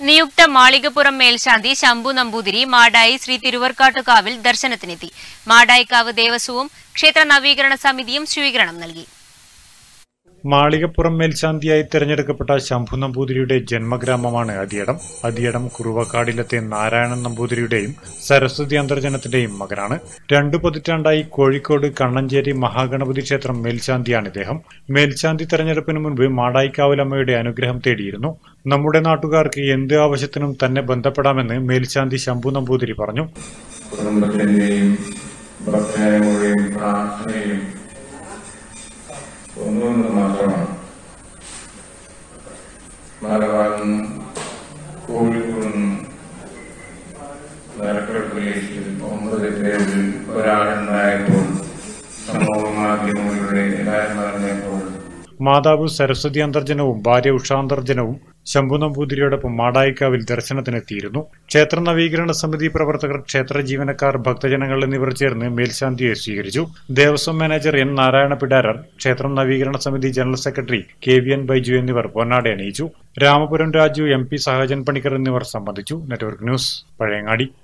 നിയുക്ത മാളികപ്പുറം മേൽശാന്തി ശംഭു നമ്പൂതിരി മാടായി ശ്രീ തിരുവർക്കാട്ടുകാവിൽ ദർശനത്തിനെത്തി മാടായിക്കാവ് ദേവസ്വവും ക്ഷേത്ര നവീകരണ സമിതിയും സ്വീകരണം നൽകി മാളികപ്പുറം മേൽശാന്തിയായി തെരഞ്ഞെടുക്കപ്പെട്ട ശംഭു നമ്പൂതിരിയുടെ ജന്മഗ്രാമമാണ് അതിയടം അതിയടം കുറുവക്കാടിലത്തെ നാരായണൻ നമ്പൂതിരിയുടെയും സരസ്വതി അന്തർജനത്തിന്റെയും മകനാണ് രണ്ടു പതിറ്റാണ്ടായി കോഴിക്കോട് കണ്ണഞ്ചേരി മഹാഗണപതി ക്ഷേത്രം മേൽശാന്തിയാണ് ഇദ്ദേഹം മേൽശാന്തി തെരഞ്ഞെടുപ്പിന് മുൻപ് മാടായിക്കാവിലമ്മയുടെ അനുഗ്രഹം തേടിയിരുന്നു നമ്മുടെ നാട്ടുകാർക്ക് എന്ത് ആവശ്യത്തിനും തന്നെ ബന്ധപ്പെടാമെന്ന് മേൽശാന്തി ശംഭു നമ്പൂതിരി പറഞ്ഞു കുടുംബത്തിന്റെയും ഭക്തങ്ങളുടെയും പ്രാർത്ഥനയും ഒന്നുകൊണ്ട് മാത്രമാണ് മലബാറിൽ നിന്നും കോഴിക്കോട് നിന്നും നരക്കടപ്പിലേക്ക് ഒമ്പത് പേരിൽ ഒരാളുണ്ടായപ്പോൾ സമൂഹ മാധ്യമങ്ങളുടെ എല്ലാവരും പറഞ്ഞപ്പോൾ മാതാവ് സരസ്വതി അന്തർജനവും ഭാര്യ ഉഷാന്തർജനവും ശംഭു നമ്പൂതിരിയോടൊപ്പം മാടായിക്കാവിൽ ദർശനത്തിനെത്തിയിരുന്നു ക്ഷേത്ര നവീകരണ സമിതി പ്രവർത്തകർ ക്ഷേത്ര ജീവനക്കാർ ഭക്തജനങ്ങൾ എന്നിവർ ചേർന്ന് മേൽശാന്തിയെ സ്വീകരിച്ചു ദേവസ്വം മാനേജർ എൻ നാരായണ പിടാരർ ക്ഷേത്രം നവീകരണ സമിതി general secretary K V N Baiju എന്നിവർ പൊന്നാട അണിയിച്ചു രാമപുരം രാജു എം പി സഹജൻ പണിക്കർ എന്നിവർ സംബന്ധിച്ചു നെറ്റ്വർക്ക് ന്യൂസ് പഴയങ്ങാടി